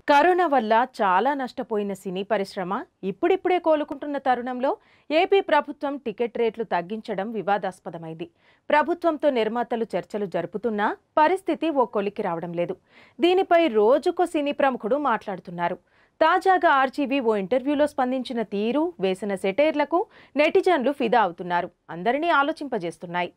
corona వల్ల చాలా నష్టపోయిన సినీ పరిశ్రమ ఇప్పుడిప్పుడే కోలుకుంటున్న తరుణంలో ఏపీ ప్రభుత్వం టికెట్ రేట్లు తగ్గించడం వివాదాస్పదమైంది ప్రభుత్వంతో నిర్మాతలు చర్చలు జరుపుతున్నా పరిస్థితి ఓ కొలికి రావడం లేదు దీనిపై రోజుకో సినీ ప్రముఖుడు మాట్లాడుతున్నారు తాజాగా ఆర్జీవీ ఓ ఇంటర్వ్యూలో స్పందించిన తీరు వేసిన సెటైర్లకు నెటిజన్లు ఫిదా అవుతున్నారు అందరినీ ఆలోచింపజేస్తున్నాయి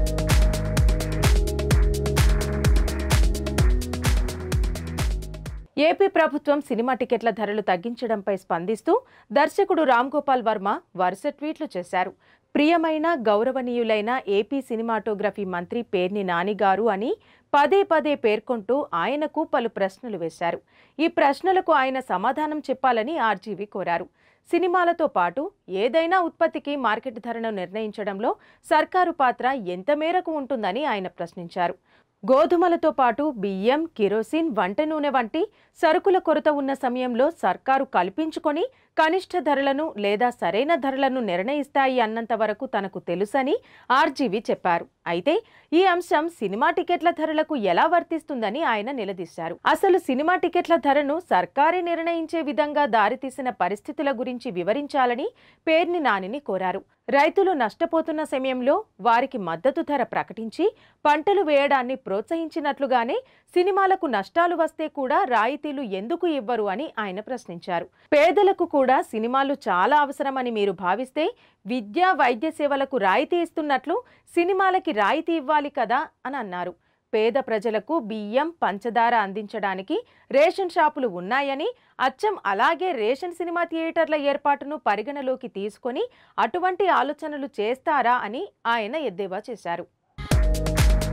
ఏపీ ప్రభుత్వం సినిమా టికెట్ల ధరలు తగ్గించడంపై స్పందిస్తూ దర్శకుడు రామ్ గోపాల్ వర్మ వరుస ట్వీట్లు చేశారు ప్రియమైన గౌరవనీయులైన ఏపీ సినిమాటోగ్రఫీ మంత్రి పేర్ని నానిగారు అని పదే పదే పేర్కొంటూ ఆయనకు పలు ప్రశ్నలు వేశారు ఈ ప్రశ్నలకు ఆయన సమాధానం చెప్పాలని ఆర్జీవీ కోరారు సినిమాలతో పాటు ఏదైనా ఉత్పత్తికి మార్కెట్ ధరను నిర్ణయించడంలో సర్కారు పాత్ర ఎంత మేరకు ఉంటుందని ఆయన ప్రశ్నించారు గోధుమలతో పాటు బియ్యం కిరోసిన్ వంట నూనె వంటి సరుకుల కొరత ఉన్న సమయంలో సర్కారు కల్పించుకొని కనిష్ట ధరలను లేదా సరైన ధరలను నిర్ణయిస్తాయి అన్నంత వరకు తనకు తెలుసని ఆర్జీవి చెప్పారు అయితే ఈ అంశం సినిమా టికెట్ల ధరలకు ఎలా వర్తిస్తుందని ఆయన నిలదీశారు అసలు సినిమా టికెట్ల ధరను సర్కారే నిర్ణయించే విధంగా దారితీసిన పరిస్థితుల గురించి వివరించాలని పేర్ని నానిని కోరారు రైతులు నష్టపోతున్న సమయంలో వారికి మద్దతు ధర ప్రకటించి పంటలు వేయడాన్ని ప్రోత్సహించినట్లుగానే సినిమాలకు నష్టాలు వస్తే కూడా రాయితీలు ఎందుకు ఇవ్వరు అని ఆయన ప్రశ్నించారు పేదలకు కూడా సినిమాలు చాలా అవసరమని మీరు భావిస్తే విద్యా వైద్య సేవలకు రాయితీ ఇస్తున్నట్లు సినిమాలకి రాయితీ ఇవ్వాలి కదా అని అన్నారు పేద ప్రజలకు బియ్యం పంచదార అందించడానికి రేషన్ షాపులు ఉన్నాయని అచ్చం అలాగే రేషన్ సినిమా థియేటర్ల ఏర్పాటును పరిగణలోకి తీసుకొని అటువంటి ఆలోచనలు చేస్తారా అని ఆయన ఎద్దేవా చేశారు